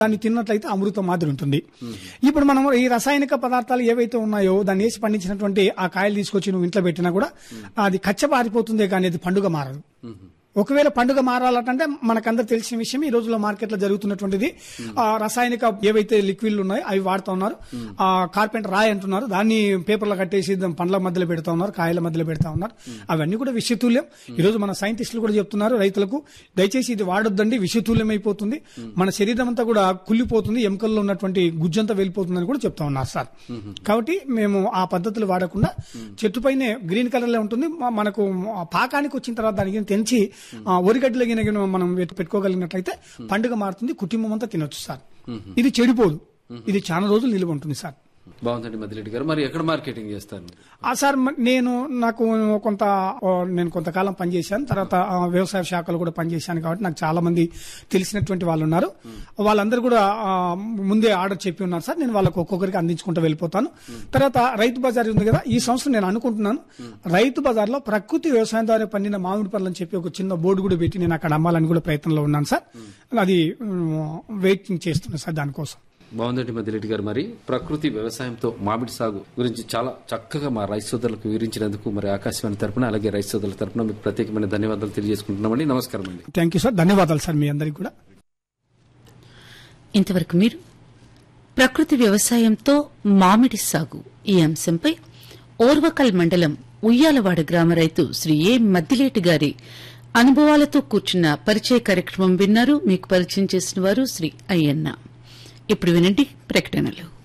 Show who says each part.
Speaker 1: దాన్ని తిన్నట్లయితే అమృతం మాదిరి ఉంటుంది ఇప్పుడు మనం ఈ రసాయనిక పదార్థాలు ఏవైతే ఉన్నాయో దాన్ని వేసి పండించినటువంటి ఆ కాయలు తీసుకొచ్చి నువ్వు ఇంట్లో పెట్టినా కూడా అది కచ్చబారిపోతుందే కానీ అది పండుగ మారదు ఒకవేళ పండుగ మారాలంటే మనకందరు తెలిసిన విషయం ఈ రోజుల్లో మార్కెట్ లో జరుగుతున్నటువంటిది ఆ రసాయనిక ఏవైతే లిక్విడ్లు ఉన్నాయో అవి వాడుతా ఉన్నారు ఆ కార్పెంటర్ రాయి అంటున్నారు దాన్ని పేపర్లో కట్టేసి దాన్ని పండ్ల మధ్యలో పెడతా ఉన్నారు కాయల మధ్యలో పెడతా ఉన్నారు అవన్నీ కూడా విషతుల్యం ఈ రోజు మన సైంటిస్టులు కూడా చెప్తున్నారు రైతులకు దయచేసి ఇది వాడొద్దండి విషతుల్యం అయిపోతుంది మన శరీరం అంతా కూడా కుళ్ళిపోతుంది ఎముకల్లో ఉన్నటువంటి గుజ్జంతా వెళ్ళిపోతుందని కూడా చెప్తా ఉన్నారు సార్ కాబట్టి మేము ఆ పద్ధతులు వాడకుండా చెట్టు పైనే గ్రీన్ కలర్ లో ఉంటుంది మ- మనకు ఆ పాకానికి వచ్చిన తర్వాత దానికి తెంచి ఆ, ఒరిగడ్డలు గిన గిన మనం పెట్టు- పెట్టుకోగలిగినట్లయితే పండుగ మారుతుంది కుటుంబం అంతా తినొచ్చు సార్ ఇది చెడిపోదు ఇది చాలా రోజులు నిలువ ఉంటుంది సార్
Speaker 2: బాగుందండి మదిరెడ్డి గారు మరి ఎక్కడ మార్కెటింగ్ చేస్తారు మీరు?
Speaker 1: ఆ సార్ మ- నేను నాకు కొంత ఓ, నేను కొంతకాలం పనిచేశాను తర్వాత ఆ, వ్యవసాయ శాఖలో కూడా పనిచేశాను కాబట్టి నాకు చాలా మంది తెలిసినటువంటి వాళ్ళు ఉన్నారు వాళ్ళందరూ కూడా ఆ, ముందే ఆర్డర్ చెప్పి ఉన్నారు సార్ నేను వాళ్ళకి ఒక్కొక్కరికి అందించుకుంటూ వెళ్ళిపోతాను తర్వాత రైతు బజార్ ఉంది కదా ఈ సంవత్సరం నేను అనుకుంటున్నాను రైతు బజార్ లో ప్రకృతి వ్యవసాయం ద్వారా పండిన మామిడి పళ్ళు అని చెప్పి ఒక చిన్న బోర్డు కూడా పెట్టి నేను అక్కడ అమ్మాలని కూడా ప్రయత్నంలో ఉన్నాను సార్ అది వెయిటింగ్ చేస్తున్నాను సార్ దానికోసం
Speaker 2: బాగుందండి మదిరెడ్డి గారు మరి ప్రకృతి వ్యవసాయంతో మామిడి సాగు గురించి చాలా చక్కగా మా రైతు సోదరులకు వివరించినందుకు మరి ఆకాశవాణి తరపున అలాగే రైతు సోదరుల తరపున మీకు ప్రత్యేకమైన ధన్యవాదాలు తెలియజేసుకుంటున్నామండి నమస్కారం అండి
Speaker 1: థ్యాంక్ యూ సార్ ధన్యవాదాలు సార్ మీ అందరికి కూడా
Speaker 3: ఇంతవరకు మీరు ప్రకృతి వ్యవసాయంతో మామిడి సాగు ఈ అంశంపై ఓర్వకల్ మండలం ఉయ్యాలవాడ గ్రామ రైతు శ్రీ ఏ మద్దిలేటి గారి అనుభవాలతో కూర్చున్న పరిచయ కార్యక్రమం విన్నారు మీకు పరిచయం చేసిన వారు శ్రీ అయ్యన్న ఇప్పుడు వినండి ప్రకటనలు